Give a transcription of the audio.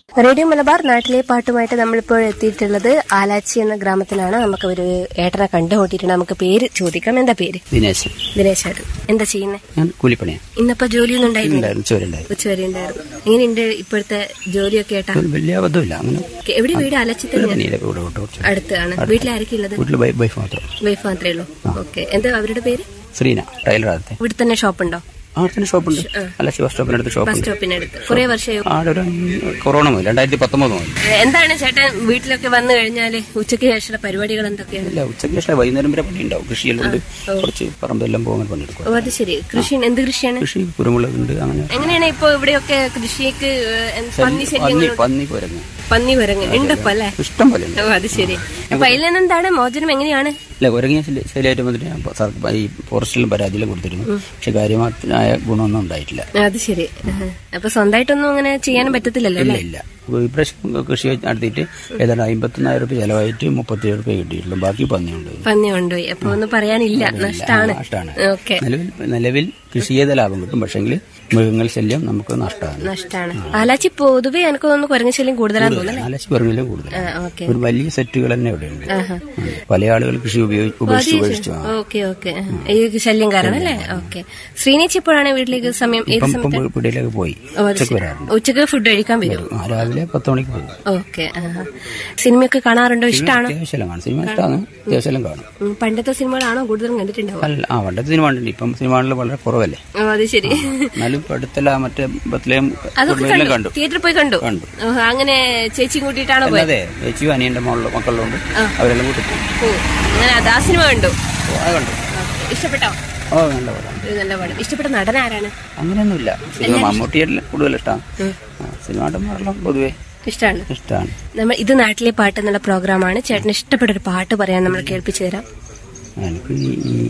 Radio Malabar നാട്ടിലെ പാട്ടുമായിട്ട് നമ്മളിപ്പോൾ എത്തിയിട്ടുള്ളത് ആലാച്ചി എന്ന ഗ്രാമത്തിലാണ് നമുക്ക് ഒരു ഏട്ടനെ കണ്ടുമുട്ടിയിട്ടുണ്ട് നമുക്ക് പേര് ചോദിക്കാം എന്താ പേര് ദിനേശൻ ദിനേശ് ഏട്ടൻ എന്താ ചെയ്യുന്നത് ഞാൻ കൂലിപ്പണിയാണ് ഇന്നിപ്പോ ജോലിയൊന്നും ഉണ്ടായില്ല ഉണ്ടായിരുന്നു ചോരുണ്ടായിരുന്നു ഉച്ചവരെ ഉണ്ടായിരുന്നു എങ്ങനെയുണ്ട് ഇപ്പോഴത്തെ ജോലിയൊക്കെ ഏട്ടാ ഒരു വലിയ അബദ്ധമില്ല അങ്ങനെ ഓക്കേ, എവിടെ വീട് ആലാച്ചി തന്നെ പണിയില്ല ഇവിടെ വിട്ട് കുറച്ച് അടുത്താണ് വീട്ടിൽ ആരൊക്കെ ഉള്ളത് വീട്ടിൽ വൈഫ് മാത്രം വൈഫ് മാത്രമേ ഉള്ളൂ ഓക്കെ എന്താ അവരുടെ പേര് ശ്രീന ടൈലർ ആദ്യത്തെ ഇവിടെ തന്നെ ഷോപ്പുണ്ടോ അവിടെ തന്നെ ഷോപ്പുണ്ട് അല്ല ബസ് സ്റ്റോപ്പിനടുത്ത് ബസ് ഷോപ്പുണ്ട് സ്റ്റോപ്പിനടുത്ത് കുറെ വർഷമായി ആടെ ഒരു കൊറോണ മുതൽ രണ്ടായിരത്തി പത്തൊമ്പത് മുതൽ എന്താണ് ചേട്ടൻ വീട്ടിലൊക്കെ വന്നു കഴിഞ്ഞാല് ഉച്ചയ്ക്ക് ശേഷമുള്ള പരിപാടികൾ എന്തൊക്കെയാണ് ഇല്ല ഉച്ചയ്ക്ക് ശേഷം വൈകുന്നേരം വരെ പണി ഉണ്ടാവും കൃഷിയെല്ലാം ഉണ്ട് കുറച്ച് പറമ്പെല്ലാം പോകാൻ പണിയെടുക്കും ഓ അത് ശരി കൃഷി എന്ത് കൃഷിയാണ് കൃഷി കുരുമുളകുണ്ട് അങ്ങനെ എങ്ങനെയാണ് ഇപ്പൊ ഇവിടെയൊക്കെ കൃഷിക്ക് ഏഹ്, എന്ത് പന്നി പന്നി ശല്യങ്ങൾ പന്നി കുരങ്ങ് പന്നി വരങ്ങ് ഉണ്ടപ്പോ അല്ലേ ഇഷ്ടം പോലെ ഉണ്ട് ഓ അത് ശരി അപ്പൊ അതിൽ നിന്ന് എന്താണ് മോചനം എങ്ങനെയാണ് ഇല്ല കുരങ്ങിയ ശരിയായിട്ട് വന്നിട്ട് ഞാൻ സർ- ഈ ഫോറസ്റ്റിലും പരാതിയിലും കൊടുത്തിരുന്നു പക്ഷെ കാര്യമായ ഗുണമൊന്നും ഉണ്ടായിട്ടില്ല അത് ശരി ആഹ്. അപ്പൊ സ്വന്തമായിട്ടൊന്നും അങ്ങനെ ചെയ്യാനും പറ്റത്തില്ലല്ലോ ഇല്ല അല്ലേ ഇല്ല അപ്പൊ ഇപ്രാവശ്യം കൃഷി നടത്തിയിട്ട് ഏതാണ്ട് അമ്പത്തിനായിരം രൂപ ചെലവായിട്ട് മുപ്പത്തിയേഴ് രൂപ കിട്ടിയിട്ടുള്ളൂ ബാക്കി പന്നിയുണ്ട് പന്നി കൊണ്ടുപോയി അപ്പൊ ഒന്നും പറയാനില്ല നഷ്ടാണ് നഷ്ടമാണ് ഓക്കെ നിലവിൽ നിലവിൽ കൃഷി ചെയ്ത ലാഭം കിട്ടും പക്ഷെങ്കിൽ മൃഗങ്ങൾ ശല്യം നമുക്ക് നഷ്ടമാണ് നഷ്ടാണ് ആലാച്ചി പൊതുവെ എനിക്ക് തോന്നുന്നു കുരങ്ങ ശല്യം കൂടുതലാന്ന് തോന്നുന്നു നാലശി പറഞ്ഞില്ല കൂടുതൽ ആ, ഓക്കെ ഒരു വലിയ സെറ്റുകൾ തന്നെ ഇവിടെയുണ്ട് ഉം. പല ആളുകൾ കൃഷി ഉപയോഗിച്ച് ഉപേക്ഷിച്ച് ഉപേക്ഷിച്ചു ആ. ഓക്കെ ഓക്കെ ഈ ശല്യം കാരണം അല്ലേ ഓക്കെ ശ്രീനേച്ചി എപ്പോഴാണ് വീട്ടിലേക്ക് സമയം ഏത് ഇപ്പം സമയത്ത് ഇപ്പം പിടിയിലേക്ക് പോയി ഓ, അത് ഉച്ചക്ക് ശരി. വരാറുണ്ട് ഉച്ചക്ക് ഫുഡ് കഴിക്കാൻ വരും ആ, രാവിലെ പത്ത് മണിക്ക് പോകും ഓക്കെ ആഹാ. സിനിമയൊക്കെ കാണാറുണ്ടോ ഇഷ്ടമാണോ അത്യാവശ്യം കാണും സിനിമ ഇഷ്ടമാണ് അത്യാവശ്യം കാണും ഉം, പണ്ടത്തെ സിനിമകളാണോ കൂടുതലും കണ്ടിട്ടുണ്ടാവുക അല്ല ആ പണ്ടത്തെ സിനിമ കണ്ടിട്ടുണ്ട് ഇപ്പം സിനിമകളിൽ വളരെ കുറവല്ലേ ഓ അത് ശരി എന്നാലും ഇപ്പൊ അടുത്തല്ല മറ്റേ ബത്തിലെയും അതൊക്കെ കുടുംബത്തിലും കണ്ടു കണ്ടു തിയേറ്ററിൽ പോയി കണ്ടു കണ്ടു. ഓ, അങ്ങനെ ചേച്ചി കൂട്ടിയിട്ടാണോ പോയത് അതെ ചേച്ചിയും അനിയന്റെ മോളിലും മക്കളിലുണ്ട് അവരെല്ലാം കൂട്ടി പോയി ഓ അങ്ങനെ അത് ആ സിനിമ കണ്ടു ഓ, അത് കണ്ടു ഓക്കേ. ഇഷ്ടപ്പെട്ടോ ഓ നല്ല പടം ഇത് നല്ല പടം ഇഷ്ടപ്പെട്ട നടൻ ആരാണ് അങ്ങനെയൊന്നുമില്ല സിനിമ മമ്മൂട്ടിയെല്ലാം കൂടുതൽ ഇഷ്ടമാണ് സിനിമ നടന്മാരെല്ലാം പൊതുവെ ഇഷ്ടമാണ് ഇഷ്ടമാണ് നമ്മൾ ഇത് നാട്ടിലെ പാട്ട് എന്നുള്ള പ്രോഗ്രാമാണ് ചേട്ടന് ഇഷ്ടപ്പെട്ട ഒരു പാട്ട് പറയാൻ നമ്മൾ കേൾപ്പിച്ചു തരാം എനിക്ക് ഈ- ഈ